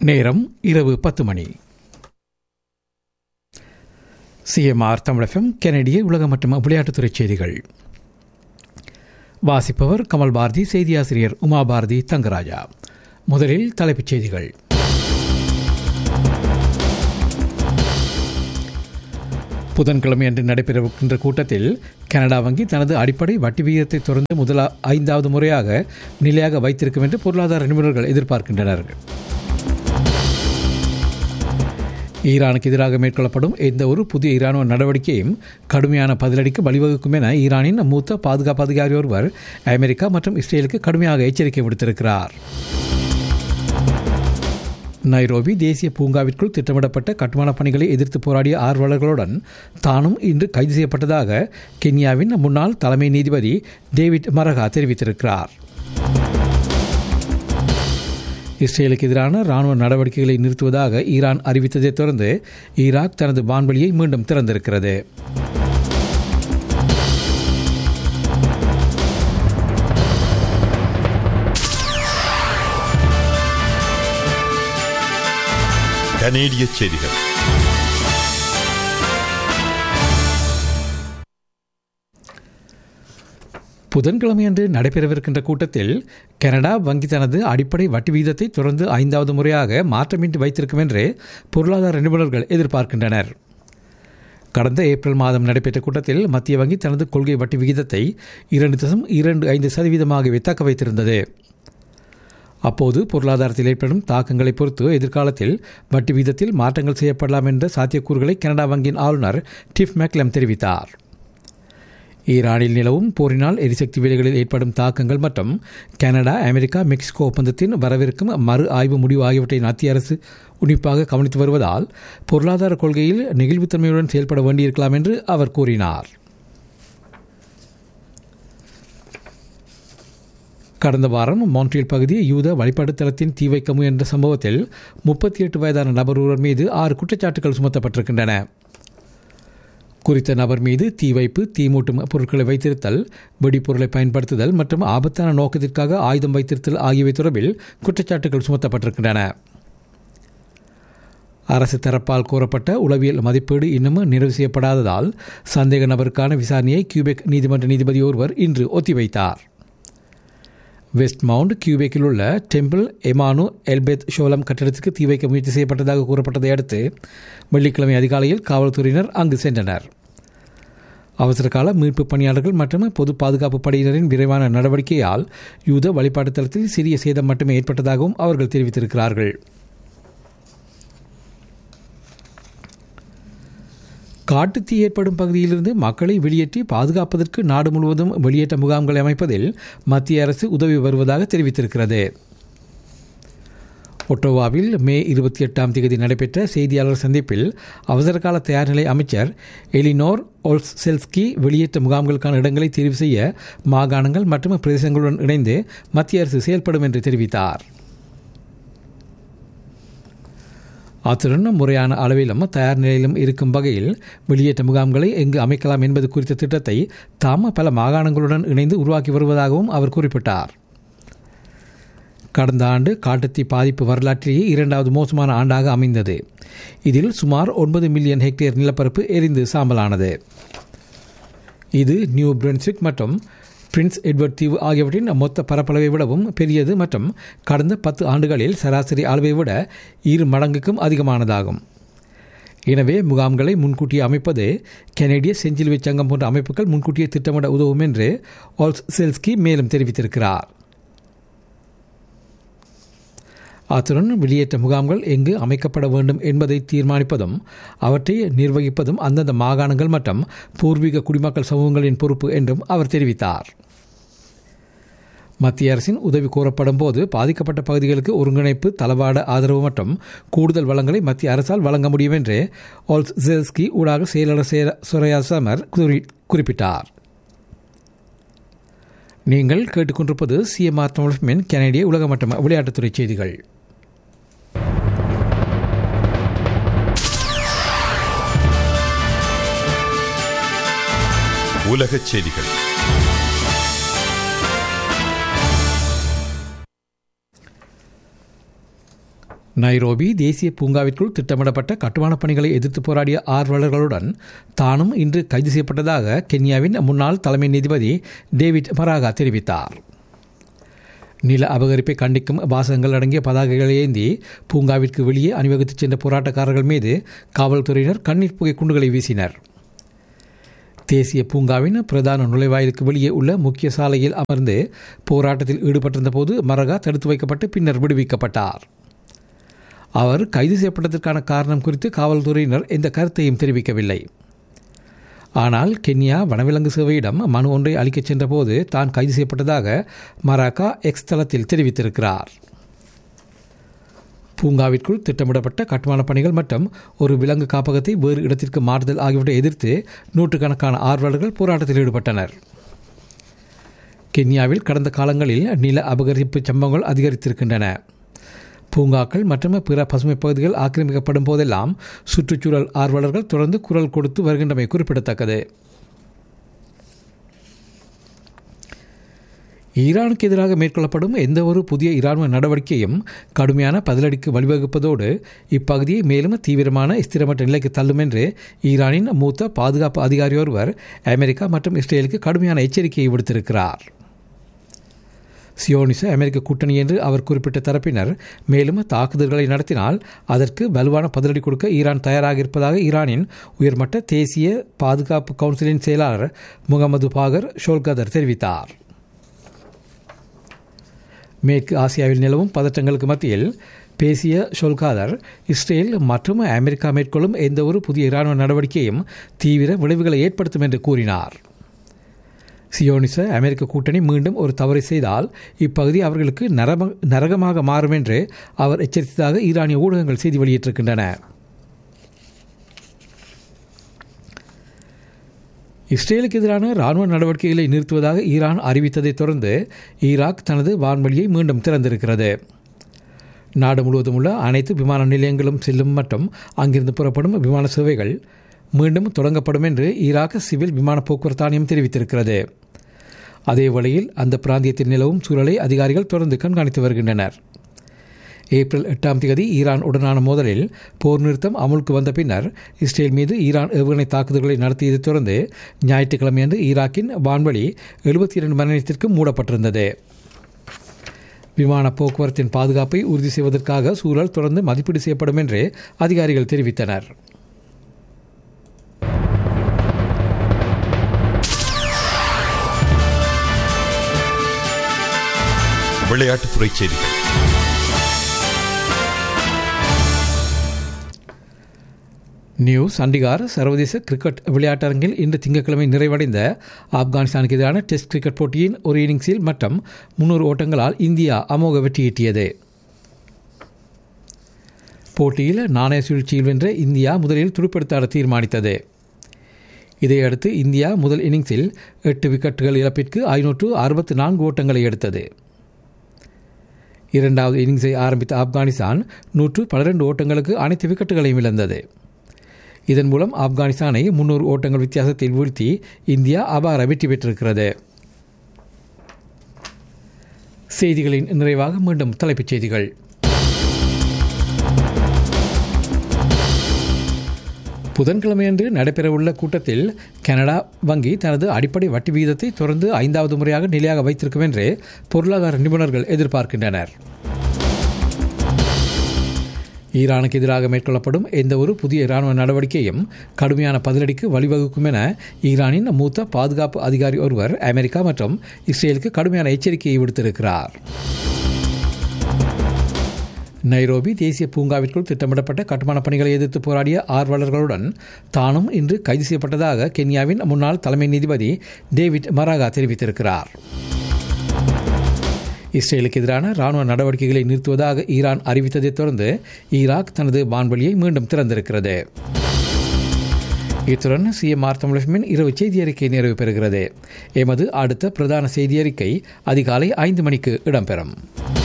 நேரம் இரவு பத்து மணி சிஎம்ஆர் தமிழகம் கெனடிய உலக மற்றும் விளையாட்டுத்துறை செய்திகள் வாசிப்பவர் கமல் பாரதி செய்தியாசிரியர் உமா பாரதி தங்கராஜா முதலில் தலைப்புச் செய்திகள் புதன்கிழமை அன்று நடைபெறவிருக்கின்ற கூட்டத்தில் கனடா வங்கி தனது அடிப்படை வட்டி விகிதத்தை தொடர்ந்து முதலா ஐந்தாவது முறையாக நிலையாக வைத்திருக்கும் என்று பொருளாதார நிபுணர்கள் எதிர்பார்க்கின்றனர் ஈரானுக்கு எதிராக மேற்கொள்ளப்படும் எந்த ஒரு புதிய இராணுவ நடவடிக்கையும் கடுமையான பதிலடிக்கு வழிவகுக்கும் என ஈரானின் மூத்த பாதுகாப்பு அதிகாரி ஒருவர் அமெரிக்கா மற்றும் இஸ்ரேலுக்கு கடுமையாக எச்சரிக்கை விடுத்திருக்கிறார் நைரோபி தேசிய பூங்காவிற்குள் திட்டமிடப்பட்ட கட்டுமானப் பணிகளை எதிர்த்து போராடிய ஆர்வலர்களுடன் தானும் இன்று கைது செய்யப்பட்டதாக கென்யாவின் முன்னாள் தலைமை நீதிபதி டேவிட் மரகா தெரிவித்திருக்கிறார் இஸ்ரேலுக்கு எதிரான ராணுவ நடவடிக்கைகளை நிறுத்துவதாக ஈரான் அறிவித்ததைத் தொடர்ந்து ஈராக் தனது வான்வெளியை மீண்டும் திறந்திருக்கிறது கனேடிய செய்திகள் புதன்கிழமையன்று நடைபெறவிருக்கின்ற கூட்டத்தில் கனடா வங்கி தனது அடிப்படை வட்டி வீதத்தை தொடர்ந்து ஐந்தாவது முறையாக மாற்றமின்றி வைத்திருக்கும் என்று பொருளாதார நிபுணர்கள் எதிர்பார்க்கின்றனர் கடந்த ஏப்ரல் மாதம் நடைபெற்ற கூட்டத்தில் மத்திய வங்கி தனது கொள்கை வட்டி விகிதத்தை இரண்டு தசம் இரண்டு ஐந்து சதவீதமாகவே தக்க வைத்திருந்தது அப்போது பொருளாதாரத்தில் ஏற்படும் தாக்கங்களை பொறுத்து எதிர்காலத்தில் வட்டி வீதத்தில் மாற்றங்கள் செய்யப்படலாம் என்ற சாத்தியக்கூறுகளை கனடா வங்கியின் ஆளுநர் டிஃப் மேக்லம் தெரிவித்தார் ஈரானில் நிலவும் போரினால் எரிசக்தி விலைகளில் ஏற்படும் தாக்கங்கள் மற்றும் கனடா அமெரிக்கா மெக்சிகோ ஒப்பந்தத்தின் வரவிருக்கும் மறு ஆய்வு முடிவு ஆகியவற்றை மத்திய அரசு உன்னிப்பாக கவனித்து வருவதால் பொருளாதார கொள்கையில் நெகிழ்வுத்தன்மையுடன் செயல்பட வேண்டியிருக்கலாம் என்று அவர் கூறினார் கடந்த வாரம் மான்ட்ரியல் பகுதி யூத வழிபாடு தளத்தின் தீ வைக்க முயன்ற சம்பவத்தில் முப்பத்தி எட்டு வயதான நபர் ஒருவர் மீது ஆறு குற்றச்சாட்டுகள் சுமத்தப்பட்டிருக்கின்றன குறித்த நபர் மீது தீ வைப்பு தீ மூட்டும் பொருட்களை வைத்திருத்தல் வெடிப்பொருளை பயன்படுத்துதல் மற்றும் ஆபத்தான நோக்கத்திற்காக ஆயுதம் வைத்திருத்தல் ஆகியவை தொடர்பில் குற்றச்சாட்டுகள் சுமத்தப்பட்டிருக்கின்றன அரசு தரப்பால் கோரப்பட்ட உளவியல் மதிப்பீடு இன்னும் நிறைவு செய்யப்படாததால் சந்தேக நபருக்கான விசாரணையை கியூபெக் நீதிமன்ற நீதிபதி ஒருவர் இன்று ஒத்திவைத்தார் வெஸ்ட் மவுண்ட் கியூபெக்கில் உள்ள டெம்பிள் எமானு எல்பெத் ஷோலம் கட்டிடத்துக்கு தீ வைக்க முயற்சி செய்யப்பட்டதாக கூறப்பட்டதை அடுத்து வெள்ளிக்கிழமை அதிகாலையில் காவல்துறையினர் அங்கு சென்றனர் அவசரகால மீட்பு பணியாளர்கள் மற்றும் பொது பாதுகாப்பு படையினரின் விரைவான நடவடிக்கையால் யூத வழிபாட்டு தளத்தில் சிறிய சேதம் மட்டுமே ஏற்பட்டதாகவும் அவர்கள் தெரிவித்திருக்கிறார்கள் காட்டுத்தீ ஏற்படும் பகுதியிலிருந்து மக்களை வெளியேற்றி பாதுகாப்பதற்கு நாடு முழுவதும் வெளியேற்ற முகாம்களை அமைப்பதில் மத்திய அரசு உதவி வருவதாக தெரிவித்திருக்கிறது ஒட்டோவாவில் மே இருபத்தி எட்டாம் தேதி நடைபெற்ற செய்தியாளர் சந்திப்பில் அவசரகால தயார்நிலை அமைச்சர் எலினோர் ஒல்செல்ஸ்கி வெளியேற்ற முகாம்களுக்கான இடங்களை தெரிவு செய்ய மாகாணங்கள் மற்றும் பிரதேசங்களுடன் இணைந்து மத்திய அரசு செயல்படும் என்று தெரிவித்தார் அத்துடன் முறையான அளவிலும் தயார் நிலையிலும் இருக்கும் வகையில் வெளியேற்ற முகாம்களை எங்கு அமைக்கலாம் என்பது குறித்த திட்டத்தை தாம பல மாகாணங்களுடன் இணைந்து உருவாக்கி வருவதாகவும் அவர் குறிப்பிட்டார் கடந்த ஆண்டு காட்டுத்தீ பாதிப்பு வரலாற்றிலேயே இரண்டாவது மோசமான ஆண்டாக அமைந்தது இதில் சுமார் ஒன்பது மில்லியன் ஹெக்டேர் நிலப்பரப்பு எரிந்து சாம்பலானது இது நியூ பிரென்சிக் மற்றும் பிரின்ஸ் எட்வர்ட் தீவு ஆகியவற்றின் மொத்த பரப்பளவை விடவும் பெரியது மற்றும் கடந்த பத்து ஆண்டுகளில் சராசரி அளவை விட இரு மடங்குக்கும் அதிகமானதாகும் எனவே முகாம்களை முன்கூட்டியே அமைப்பது கெனடிய செஞ்சிலுவை சங்கம் போன்ற அமைப்புகள் முன்கூட்டியே திட்டமிட உதவும் என்று ஆல்ஸ் செல்ஸ்கி மேலும் தெரிவித்திருக்கிறார் அத்துடன் வெளியேற்ற முகாம்கள் எங்கு அமைக்கப்பட வேண்டும் என்பதை தீர்மானிப்பதும் அவற்றை நிர்வகிப்பதும் அந்தந்த மாகாணங்கள் மற்றும் பூர்வீக குடிமக்கள் சமூகங்களின் பொறுப்பு என்றும் அவர் தெரிவித்தார் மத்திய அரசின் உதவி கோரப்படும் போது பாதிக்கப்பட்ட பகுதிகளுக்கு ஒருங்கிணைப்பு தளவாட ஆதரவு மற்றும் கூடுதல் வளங்களை மத்திய அரசால் வழங்க முடியும் என்று ஆல்ஸ்கி ஊடாக செயலாளர் சுரையா சமர் குறிப்பிட்டார் நீங்கள் கேட்டுக்கொண்டிருப்பது சிஎம்ஆர் தமிழ் கனடிய உலக மற்றும் விளையாட்டுத்துறை செய்திகள் உலகச் செய்திகள் நைரோபி தேசிய பூங்காவிற்குள் திட்டமிடப்பட்ட கட்டுமானப் பணிகளை எதிர்த்து போராடிய ஆர்வலர்களுடன் தானும் இன்று கைது செய்யப்பட்டதாக கென்யாவின் முன்னாள் தலைமை நீதிபதி டேவிட் மராகா தெரிவித்தார் நில அபகரிப்பை கண்டிக்கும் வாசகங்கள் அடங்கிய பதாகைகளை ஏந்தி பூங்காவிற்கு வெளியே அணிவகுத்துச் சென்ற போராட்டக்காரர்கள் மீது காவல்துறையினர் கண்ணீர் புகை குண்டுகளை வீசினர் தேசிய பூங்காவின் பிரதான நுழைவாயிலுக்கு வெளியே உள்ள முக்கிய சாலையில் அமர்ந்து போராட்டத்தில் ஈடுபட்டிருந்த போது மரகா தடுத்து வைக்கப்பட்டு பின்னர் விடுவிக்கப்பட்டார் அவர் கைது செய்யப்பட்டதற்கான காரணம் குறித்து காவல்துறையினர் எந்த கருத்தையும் தெரிவிக்கவில்லை ஆனால் கென்யா வனவிலங்கு சேவையிடம் மனு ஒன்றை அளிக்கச் சென்றபோது தான் கைது செய்யப்பட்டதாக மராக்கா எக்ஸ் தளத்தில் தெரிவித்திருக்கிறார் பூங்காவிற்குள் திட்டமிடப்பட்ட கட்டுமானப் பணிகள் மற்றும் ஒரு விலங்கு காப்பகத்தை வேறு இடத்திற்கு மாறுதல் ஆகியவற்றை எதிர்த்து நூற்றுக்கணக்கான ஆர்வலர்கள் போராட்டத்தில் ஈடுபட்டனர் கென்யாவில் கடந்த காலங்களில் நில அபகரிப்பு சம்பவங்கள் அதிகரித்திருக்கின்றன பூங்காக்கள் மற்றும் பிற பசுமை பகுதிகள் ஆக்கிரமிக்கப்படும் போதெல்லாம் சுற்றுச்சூழல் ஆர்வலர்கள் தொடர்ந்து குரல் கொடுத்து வருகின்றமை குறிப்பிடத்தக்கது ஈரானுக்கு எதிராக மேற்கொள்ளப்படும் எந்தவொரு புதிய இராணுவ நடவடிக்கையும் கடுமையான பதிலடிக்கு வழிவகுப்பதோடு இப்பகுதியை மேலும் தீவிரமான ஸ்திரமற்ற நிலைக்கு தள்ளும் என்று ஈரானின் மூத்த பாதுகாப்பு அதிகாரி ஒருவர் அமெரிக்கா மற்றும் இஸ்ரேலுக்கு கடுமையான எச்சரிக்கையை விடுத்திருக்கிறார் சியோனிச அமெரிக்க கூட்டணி என்று அவர் குறிப்பிட்ட தரப்பினர் மேலும் தாக்குதல்களை நடத்தினால் அதற்கு வலுவான பதிலடி கொடுக்க ஈரான் தயாராக இருப்பதாக ஈரானின் உயர்மட்ட தேசிய பாதுகாப்பு கவுன்சிலின் செயலாளர் முகமது பாகர் ஷோல்கதர் தெரிவித்தார் மேற்கு ஆசியாவில் நிலவும் பதற்றங்களுக்கு மத்தியில் பேசிய ஷோல்காதர் இஸ்ரேல் மற்றும் அமெரிக்கா மேற்கொள்ளும் எந்தவொரு புதிய இராணுவ நடவடிக்கையும் தீவிர விளைவுகளை ஏற்படுத்தும் என்று கூறினார் சியோனிச அமெரிக்க கூட்டணி மீண்டும் ஒரு தவறை செய்தால் இப்பகுதி அவர்களுக்கு நரம நரகமாக மாறும் என்று அவர் எச்சரித்ததாக ஈரானிய ஊடகங்கள் செய்தி வெளியிட்டிருக்கின்றன இஸ்ரேலுக்கு எதிரான ராணுவ நடவடிக்கைகளை நிறுத்துவதாக ஈரான் அறிவித்ததைத் தொடர்ந்து ஈராக் தனது வான்வழியை மீண்டும் திறந்திருக்கிறது நாடு முழுவதும் உள்ள அனைத்து விமான நிலையங்களும் செல்லும் மற்றும் அங்கிருந்து புறப்படும் விமான சேவைகள் மீண்டும் தொடங்கப்படும் என்று ஈராக் சிவில் விமான போக்குவரத்து ஆணையம் தெரிவித்திருக்கிறது அதே வேளையில் அந்த பிராந்தியத்தில் நிலவும் சூழலை அதிகாரிகள் தொடர்ந்து கண்காணித்து வருகின்றனர் ஏப்ரல் எட்டாம் தேதி ஈரான் உடனான மோதலில் போர் நிறுத்தம் அமுலுக்கு வந்த பின்னர் இஸ்ரேல் மீது ஈரான் ஏவுகணை தாக்குதல்களை நடத்தியதைத் தொடர்ந்து ஞாயிற்றுக்கிழமையன்று ஈராக்கின் வான்வழி எழுபத்தி இரண்டு மணி நேரத்திற்கு மூடப்பட்டிருந்தது விமான போக்குவரத்தின் பாதுகாப்பை உறுதி செய்வதற்காக சூழல் தொடர்ந்து மதிப்பீடு செய்யப்படும் என்று அதிகாரிகள் தெரிவித்தனர் விளையாட்டுத்துறை செய்திகள் நியூ சண்டிகார் சர்வதேச கிரிக்கெட் விளையாட்டரங்கில் இன்று திங்கட்கிழமை நிறைவடைந்த ஆப்கானிஸ்தானுக்கு எதிரான டெஸ்ட் கிரிக்கெட் போட்டியின் ஒரு இன்னிங்ஸில் மற்றும் முன்னூறு ஓட்டங்களால் இந்தியா அமோக வெற்றியீட்டியது போட்டியில் நாணய சுழற்சியில் வென்ற இந்தியா முதலில் துடுப்படுத்தாட தீர்மானித்தது இதையடுத்து இந்தியா முதல் இன்னிங்ஸில் எட்டு விக்கெட்டுகள் இழப்பிற்கு ஐநூற்று அறுபத்தி நான்கு ஓட்டங்களை எடுத்தது இரண்டாவது இன்னிங்ஸை ஆரம்பித்த ஆப்கானிஸ்தான் நூற்று பன்னிரண்டு ஓட்டங்களுக்கு அனைத்து விக்கெட்டுகளையும் இழந்தது இதன் மூலம் ஆப்கானிஸ்தானை முன்னூறு ஓட்டங்கள் வித்தியாசத்தில் வீழ்த்தி இந்தியா அபார வெற்றி பெற்றிருக்கிறது செய்திகளின் நிறைவாக மீண்டும் தலைப்புச் செய்திகள் புதன்கிழமையன்று நடைபெறவுள்ள கூட்டத்தில் கனடா வங்கி தனது அடிப்படை வட்டி விகிதத்தை தொடர்ந்து ஐந்தாவது முறையாக நிலையாக வைத்திருக்கும் என்று பொருளாதார நிபுணர்கள் எதிர்பார்க்கின்றனர் ஈரானுக்கு எதிராக மேற்கொள்ளப்படும் எந்தவொரு புதிய இராணுவ நடவடிக்கையும் கடுமையான பதிலடிக்கு வழிவகுக்கும் என ஈரானின் மூத்த பாதுகாப்பு அதிகாரி ஒருவர் அமெரிக்கா மற்றும் இஸ்ரேலுக்கு கடுமையான எச்சரிக்கையை விடுத்திருக்கிறார் நைரோபி தேசிய பூங்காவிற்குள் திட்டமிடப்பட்ட கட்டுமானப் பணிகளை எதிர்த்து போராடிய ஆர்வலர்களுடன் தானும் இன்று கைது செய்யப்பட்டதாக கென்யாவின் முன்னாள் தலைமை நீதிபதி டேவிட் மராகா தெரிவித்திருக்கிறார் இஸ்ரேலுக்கு எதிரான ராணுவ நடவடிக்கைகளை நிறுத்துவதாக ஈரான் அறிவித்ததைத் தொடர்ந்து ஈராக் தனது வான்வழியை மீண்டும் திறந்திருக்கிறது இத்துடன் சிஎம்ஆர் தமிழகமின் இரவு செய்தி அறிக்கை நிறைவு பெறுகிறது எமது அடுத்த பிரதான செய்தி அறிக்கை அதிகாலை ஐந்து மணிக்கு இடம்பெறும்